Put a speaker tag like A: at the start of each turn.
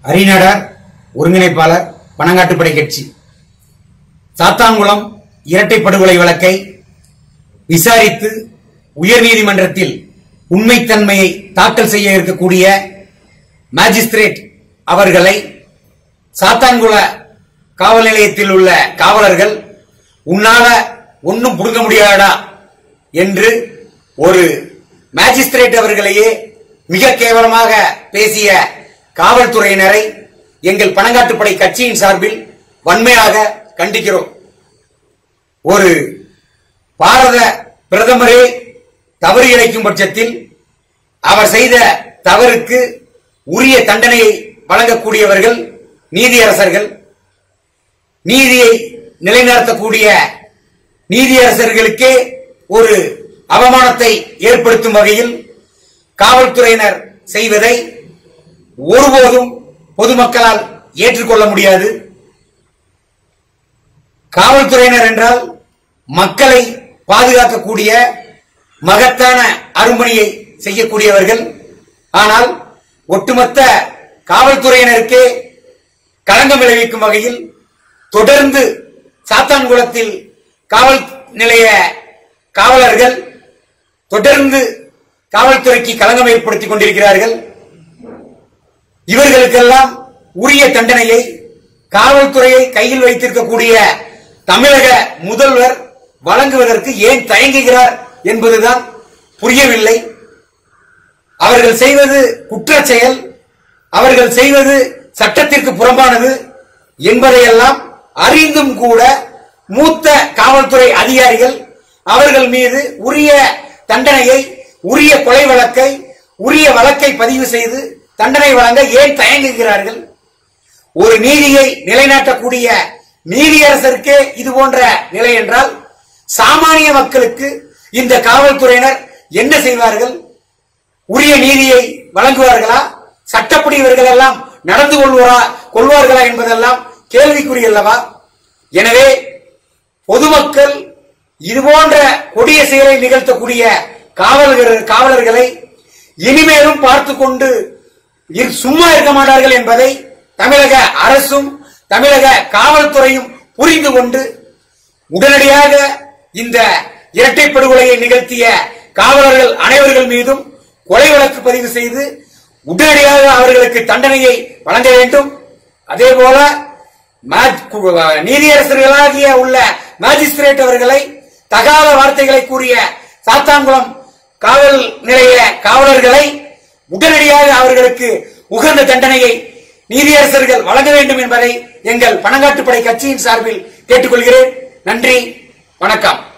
A: அரிநடர் ஒருங்கிணைப்பாளர் பனங்காட்டுப்படை கட்சி சாத்தான்குளம் இரட்டை படுகொலை வழக்கை விசாரித்து உயர்நீதிமன்றத்தில் உண்மைத்தன்மையை தாக்கல் செய்ய இருக்கக்கூடிய மேஜிஸ்திரேட் அவர்களை சாத்தான்குள காவல் நிலையத்தில் உள்ள காவலர்கள் உன்னால ஒன்னும் புடுங்க முடியாதா என்று ஒரு மேஜிஸ்திரேட் அவர்களையே மிக கேவலமாக பேசிய காவல்துறையினரை எங்கள் பனங்காட்டுப்படை கட்சியின் சார்பில் வன்மையாக கண்டிக்கிறோம் ஒரு பாரத பிரதமரே தவறு இழைக்கும் பட்சத்தில் அவர் செய்த தவறுக்கு உரிய தண்டனையை வழங்கக்கூடியவர்கள் நீதியரசர்கள் நீதியை நிலைநிறுத்தக்கூடிய நீதியரசர்களுக்கே ஒரு அவமானத்தை ஏற்படுத்தும் வகையில் காவல்துறையினர் செய்வதை ஒருபோதும் பொதுமக்களால் ஏற்றுக்கொள்ள முடியாது காவல்துறையினர் என்றால் மக்களை பாதுகாக்கக்கூடிய மகத்தான அரும்பணியை செய்யக்கூடியவர்கள் ஆனால் ஒட்டுமொத்த காவல்துறையினருக்கே களங்கம் விளைவிக்கும் வகையில் தொடர்ந்து சாத்தான்குளத்தில் காவல் நிலைய காவலர்கள் தொடர்ந்து காவல்துறைக்கு களங்கம் ஏற்படுத்திக் கொண்டிருக்கிறார்கள் இவர்களுக்கெல்லாம் உரிய தண்டனையை காவல்துறையை கையில் வைத்திருக்கக்கூடிய தமிழக முதல்வர் வழங்குவதற்கு ஏன் தயங்குகிறார் என்பதுதான் புரியவில்லை அவர்கள் செய்வது குற்றச் செயல் அவர்கள் செய்வது சட்டத்திற்கு புறம்பானது என்பதையெல்லாம் அறிந்தும் கூட மூத்த காவல்துறை அதிகாரிகள் அவர்கள் மீது உரிய தண்டனையை உரிய கொலை வழக்கை உரிய வழக்கை பதிவு செய்து தண்டனை வழங்க ஏன் தயங்குகிறார்கள் ஒரு நீதியை நிலைநாட்டக்கூடிய நீதியரசருக்கே இது போன்ற நிலை என்றால் சாமானிய மக்களுக்கு இந்த காவல்துறையினர் என்ன செய்வார்கள் உரிய நீதியை வழங்குவார்களா சட்டப்படி இவர்கள் எல்லாம் நடந்து கொள்வாரா கொள்வார்களா என்பதெல்லாம் கேள்விக்குரியல்லவா எனவே பொதுமக்கள் இது போன்ற கொடிய செயலை நிகழ்த்தக்கூடிய காவலர்கள் காவலர்களை இனிமேலும் பார்த்து கொண்டு இரு- சும்மா இருக்க மாட்டார்கள் என்பதை தமிழக அரசும் தமிழக காவல்துறையும் புரிந்து கொண்டு உடனடியாக இந்த இரட்டை படுகொலையை நிகழ்த்திய காவலர்கள் அனைவர்கள் மீதும் கொலை வழக்கு பதிவு செய்து உடனடியாக அவர்களுக்கு தண்டனையை வழங்க வேண்டும் அதே போல மா- கு- நீதியரசர்களாகிய உள்ள மேஜிஸ்திரேட் அவர்களை தகாத வார்த்தைகளை கூறிய சாத்தான்குளம் காவல் நிலைய காவலர்களை உடனடியாக அவர்களுக்கு உகந்த தண்டனையை நீதியரசர்கள் வழங்க வேண்டும் என்பதை எங்கள் பனங்காட்டுப்படை கட்சியின் சார்பில் கேட்டுக்கொள்கிறேன் நன்றி வணக்கம்